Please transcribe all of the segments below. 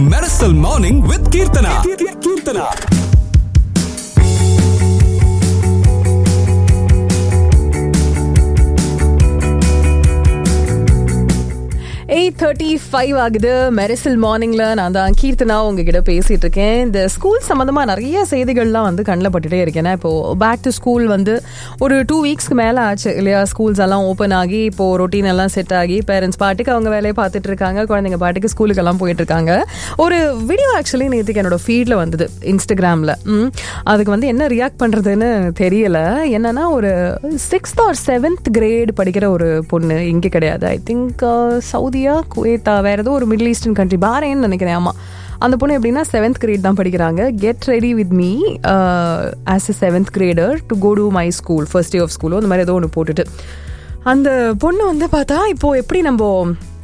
Medicine Morning with Kirtana. Kirtana. Eight thirty five ஆகுது மெரிசல் மார்னிங்ல நான் தான் கீர்த்தனா உங்ககிட்ட பேசிட்டு இருக்கேன் இந்த ஸ்கூல் சம்மந்தமா நிறைய செய்திகள்லாம் வந்து கண்ணில் பட்டுட்டே இருக்கேன் ஏன்னா இப்போ பேக் டு ஸ்கூல் வந்து ஒரு டூ வீக்ஸ்க்கு மேலே ஆச்சு இல்லையா ஸ்கூல்ஸ் எல்லாம் ஓப்பன் ஆகி இப்போ ரொட்டீன் எல்லாம் செட் ஆகி பேரண்ட்ஸ் பாட்டுக்கு அவங்க வேலையை பார்த்துட்டு இருக்காங்க குழந்தைங்க பாட்டுக்கு ஸ்கூலுக்கு எல்லாம் போயிட்டு இருக்காங்க ஒரு வீடியோ ஆக்சுவலி நேற்றுக்கு என்னோட ஃபீட்ல வந்தது இன்ஸ்டாகிராமில் அதுக்கு வந்து என்ன ரியாக்ட் பண்ணுறதுன்னு தெரியல என்னன்னா ஒரு சிக்ஸ்த் ஆர் செவன்த் கிரேட் படிக்கிற ஒரு பொண்ணு இங்கே கிடையாது ஐ திங்க் சவுதியா குவேத்தா வேற ஏதோ ஒரு மிடில் ஈஸ்டர்ன் கண்ட்ரி பாரேன்னு நினைக்கிறேன் ஆமா அந்த பொண்ணு எப்படின்னா செவன்த் கிரேட் தான் படிக்கிறாங்க get ready with me as a seventh grader to go to my school first day of ஸ்கூலோ அந்த மாதிரி ஏதோ ஒன்று போட்டுட்டு அந்த பொண்ணு வந்து பார்த்தா இப்போ எப்படி நம்ம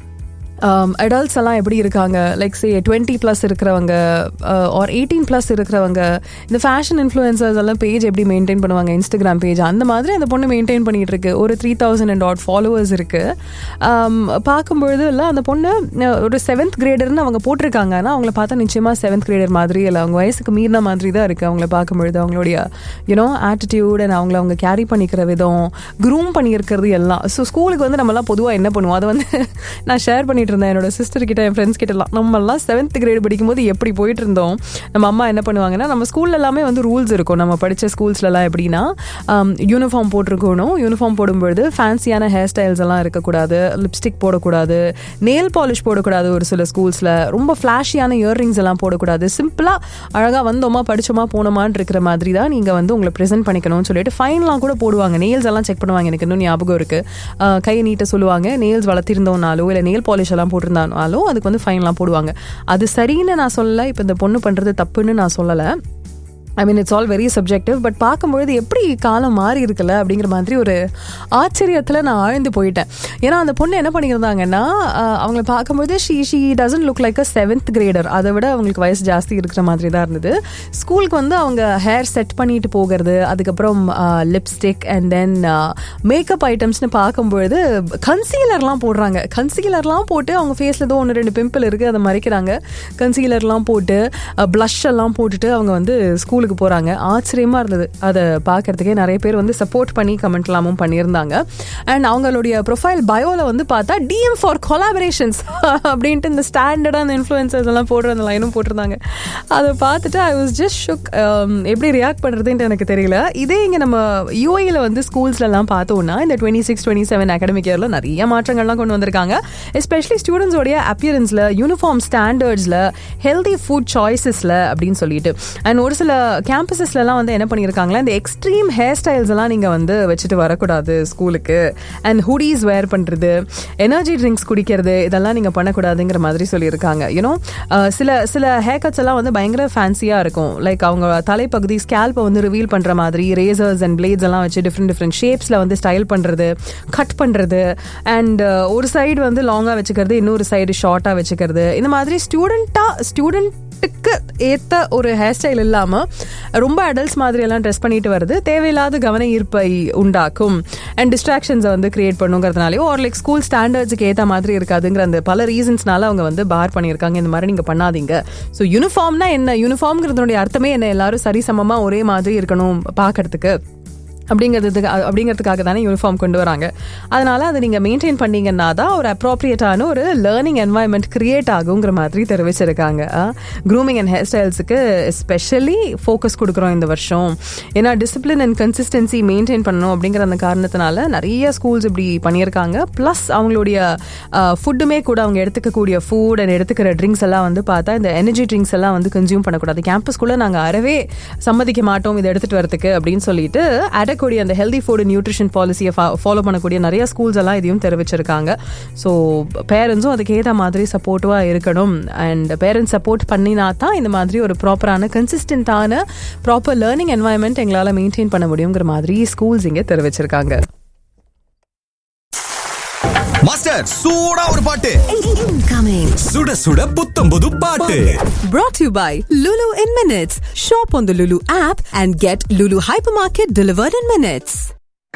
அடல்ட்ஸ் எல்லாம் எப்படி இருக்காங்க லைக் சே டுவெண்ட்டி ப்ளஸ் இருக்கிறவங்க ஆர் எயிட்டீன் ப்ளஸ் இருக்கிறவங்க இந்த ஃபேஷன் இன்ஃப்ளூயன்சர்ஸ் எல்லாம் பேஜ் எப்படி மெயின்டைன் பண்ணுவாங்க இன்ஸ்டாகிராம் பேஜ் அந்த மாதிரி அந்த பொண்ணு மெயின்டைன் பண்ணிட்டு இருக்கு ஒரு three thousand and odd followers இருக்கு பார்க்கும்பொழுது இல்லை அந்த பொண்ணு ஒரு செவன்த் கிரேடர்னு அவங்க போட்டிருக்காங்க ஆனால் அவங்கள பார்த்தா நிச்சயமா செவன்த் கிரேடர் மாதிரி இல்லை அவங்க வயசுக்கு மீறின மாதிரி தான் இருக்கு அவங்கள பார்க்கும்பொழுது அவங்களுடைய யூனோ ஆட்டிடியூட் அண்ட் அவங்கள அவங்க கேரி பண்ணிக்கிற விதம் க்ரூம் பண்ணியிருக்கிறது எல்லாம் ஸோ ஸ்கூலுக்கு வந்து நம்மலாம் பொதுவாக என்ன பண்ணுவோம் அதை வந்து நான் ஷேர் பண்ணி பண்ணிட்டு இருந்தேன் என்னோட சிஸ்டர் கிட்ட என் ஃப்ரெண்ட்ஸ் கிட்டலாம் நம்மலாம் செவன்த் கிரேட் படிக்கும்போது எப்படி போயிட்டு இருந்தோம் நம்ம அம்மா என்ன பண்ணுவாங்கன்னா நம்ம ஸ்கூல்ல எல்லாமே வந்து ரூல்ஸ் இருக்கும் நம்ம படித்த ஸ்கூல்ஸ்லலாம் எப்படின்னா யூனிஃபார்ம் போட்டிருக்கணும் யூனிஃபார்ம் போடும்பொழுது ஃபேன்சியான ஹேர் ஸ்டைல்ஸ் எல்லாம் இருக்கக்கூடாது லிப்ஸ்டிக் போடக்கூடாது நெயில் பாலிஷ் போடக்கூடாது ஒரு சில ஸ்கூல்ஸில் ரொம்ப ஃப்ளாஷியான இயர்ரிங்ஸ் எல்லாம் போடக்கூடாது சிம்பிளாக அழகாக வந்தோமா படிச்சோமா போனோமான்னு இருக்கிற மாதிரி தான் நீங்கள் வந்து உங்களை ப்ரெசென்ட் பண்ணிக்கணும்னு சொல்லிட்டு ஃபைன்லாம் கூட போடுவாங்க நெயில்ஸ் எல்லாம் செக் பண்ணுவாங்க எனக்கு இன்னும் ஞாபகம் இருக்குது கையை நீட்ட சொல்லுவாங்க நெயில்ஸ் வளர்த்திருந்தோம்னாலோ இல்லை நெயில் பாலிஷ் எல்லாம் போட்டிருந்தாலும் அதுக்கு வந்து ஃபைன்லாம் போடுவாங்க அது சரின்னு நான் சொல்லலை இப்போ இந்த பொண்ணு பண்ணுறது தப்புன்னு நான் சொல்லலை I mean it's all very subjective but பார்க்கும்பொழுது எப்படி காலம் மாறி இருக்குல்ல அப்படிங்கிற மாதிரி ஒரு ஆச்சரியத்தில் நான் ஆழ்ந்து போயிட்டேன் ஏன்னா அந்த பொண்ணு என்ன பண்ணியிருந்தாங்கன்னா அவங்கள பார்க்கும்போது she she doesn't look like a seventh grader அதை விட அவங்களுக்கு வயசு ஜாஸ்தி இருக்கிற மாதிரி தான் இருந்தது ஸ்கூலுக்கு வந்து அவங்க ஹேர் செட் பண்ணிட்டு போகிறது அதுக்கப்புறம் லிப்ஸ்டிக் அண்ட் தென் மேக்கப் ஐட்டம்ஸ்னு பார்க்கும்பொழுது கன்சீலர்லாம் போடுறாங்க கன்சீலர்லாம் போட்டு அவங்க ஃபேஸில் ஏதோ ஒன்று ரெண்டு பிம்பிள் இருக்குது அதை மறைக்கிறாங்க கன்சீலர்லாம் போட்டு ப்ளஷ் எல்லாம் போட்டுட்டு அவங்க வந்து ஸ்கூலுக்கு போகிறாங்க ஆச்சரியமாக இருந்தது அதை பார்க்கறதுக்கே நிறைய பேர் வந்து சப்போர்ட் பண்ணி கமெண்ட்லாமும் பண்ணியிருந்தாங்க அண்ட் அவங்களுடைய ப்ரொஃபைல் பயோவில் வந்து பார்த்தா டிஎம் ஃபார் கொலாபரேஷன்ஸ் அப்படின்ட்டு இந்த ஸ்டாண்டர்டாக அந்த இன்ஃப்ளூயன்சர்ஸ் எல்லாம் போடுற அந்த லைனும் போட்டிருந்தாங்க அதை பார்த்துட்டு ஐ வாஸ் ஜஸ்ட் ஷுக் எப்படி ரியாக்ட் பண்ணுறதுன்ட்டு எனக்கு தெரியல இதே இங்கே நம்ம யூஏயில் வந்து ஸ்கூல்ஸ்லாம் பார்த்தோம்னா இந்த twenty six twenty seven academic இயரில் நிறைய மாற்றங்கள்லாம் கொண்டு வந்திருக்காங்க எஸ்பெஷலி ஸ்டூடெண்ட்ஸோடைய அப்பியரன்ஸில் யூனிஃபார்ம் ஸ்டாண்டர்ட்ஸில் ஹெல்தி ஃபுட் சாய்ஸஸில் அப்படின்னு சொல்லிட்டு அண்ட் ஒரு சில கேம்பஸஸ்லலாம் வந்து என்ன பண்ணியிருக்காங்களா இந்த எக்ஸ்ட்ரீம் ஹேர் ஸ்டைல்ஸ் எல்லாம் நீங்கள் வந்து வச்சுட்டு வரக்கூடாது ஸ்கூலுக்கு அண்ட் ஹுடீஸ் வேர் பண்ணுறது எனர்ஜி ட்ரிங்க்ஸ் குடிக்கிறது இதெல்லாம் நீங்கள் பண்ணக்கூடாதுங்கிற மாதிரி சொல்லியிருக்காங்க யூனோ சில சில ஹேர் கட்ஸ் எல்லாம் வந்து பயங்கர ஃபேன்சியாக இருக்கும் லைக் அவங்க தலைப்பகுதி ஸ்கேல்ப்பை வந்து ரிவீல் பண்ணுற மாதிரி ரேசர்ஸ் அண்ட் பிளேட்ஸ் எல்லாம் வச்சு டிஃப்ரெண்ட் டிஃப்ரெண்ட் ஷேப்ஸில் வந்து ஸ்டைல் பண்ணுறது கட் பண்ணுறது அண்ட் ஒரு சைடு வந்து லாங்காக வச்சுக்கிறது இன்னொரு சைடு ஷார்ட்டாக வச்சுக்கிறது இந்த மாதிரி ஸ்டூடெண்ட்டாக ஸ்டூடெண்ட் க்கு ஏத்த ஒரு ஹேர் ஸ்டைல் இல்லாம ரொம்ப அடல்ட்ஸ் மாதிரி எல்லாம் ட்ரெஸ் பண்ணிட்டு வருது தேவையில்லாத கவன ஈர்ப்பை உண்டாக்கும் அண்ட் டிஸ்ட்ராக்ஷன்ஸை வந்து கிரியேட் பண்ணுங்கிறதுனாலயோ ஒரு லைக் ஸ்கூல் ஸ்டாண்டர்ட்ஸுக்கு ஏத்த மாதிரி இருக்காதுங்கிற அந்த பல ரீசன்ஸ்னால அவங்க வந்து பார் பண்ணியிருக்காங்க இந்த மாதிரி நீங்க பண்ணாதீங்க ஸோ யூனிஃபார்ம்னா என்ன யூனிஃபார்ம்ங்கிறதுனுடைய அர்த்தமே என்ன எல்லாரும் சரிசமமா ஒரே மாதிரி இருக்கணும் பார்க்கறதுக்கு அப்படிங்கிறதுக்கு அப்படிங்கிறதுக்காக தானே யூனிஃபார்ம் கொண்டு வராங்க அதனால அதை நீங்கள் மெயின்டைன் பண்ணீங்கன்னா தான் ஒரு அப்ராப்ரியேட்டான ஒரு லேர்னிங் என்வாயன்மெண்ட் கிரியேட் ஆகுங்கிற மாதிரி தெரிவிச்சிருக்காங்க க்ரூமிங் அண்ட் ஹேர் ஸ்டைல்ஸுக்கு எஸ்பெஷலி ஃபோக்கஸ் கொடுக்குறோம் இந்த வருஷம் ஏன்னா டிசிப்ளின் அண்ட் கன்சிஸ்டன்சி மெயின்டைன் பண்ணணும் அப்படிங்கிற அந்த காரணத்தினால நிறைய ஸ்கூல்ஸ் இப்படி பண்ணியிருக்காங்க ப்ளஸ் அவங்களுடைய ஃபுட்டுமே கூட அவங்க எடுத்துக்கக்கூடிய ஃபுட் அண்ட் எடுத்துக்கிற ட்ரிங்க்ஸ் எல்லாம் வந்து பார்த்தா இந்த எனர்ஜி ட்ரிங்க்ஸ் எல்லாம் வந்து கன்சியூம் பண்ணக்கூடாது கேம்பஸ்குள்ளே நாங்கள் அறவே சம்மதிக்க மாட்டோம் இதை எடுத்துகிட்டு வரதுக்கு அப்படின்னு சொல்லிட்டு அட பண்ணக்கூடிய அந்த ஹெல்தி ஃபுட் நியூட்ரிஷன் பாலிசியை ஃபாலோ பண்ணக்கூடிய நிறைய ஸ்கூல்ஸ் எல்லாம் இதையும் தெரிவிச்சிருக்காங்க ஸோ பேரண்ட்ஸும் அதுக்கு ஏற்ற மாதிரி சப்போர்ட்டிவாக இருக்கணும் அண்ட் பேரண்ட்ஸ் சப்போர்ட் பண்ணினா தான் இந்த மாதிரி ஒரு ப்ராப்பரான கன்சிஸ்டன்டான ப்ராப்பர் லேர்னிங் என்வாயன்மெண்ட் எங்களால் மெயின்டைன் பண்ண முடியுங்கிற மாதிரி ஸ்கூல்ஸ் இங்கே தெரிவிச்சிருக்காங்க மாஸ்டர் சூடா ஒரு பாட்டு Incoming. சுட சுட புத்தம் புது பாட்டு Brought to you by Lulu in Minutes. Shop on the Lulu app and get Lulu Hypermarket delivered in minutes.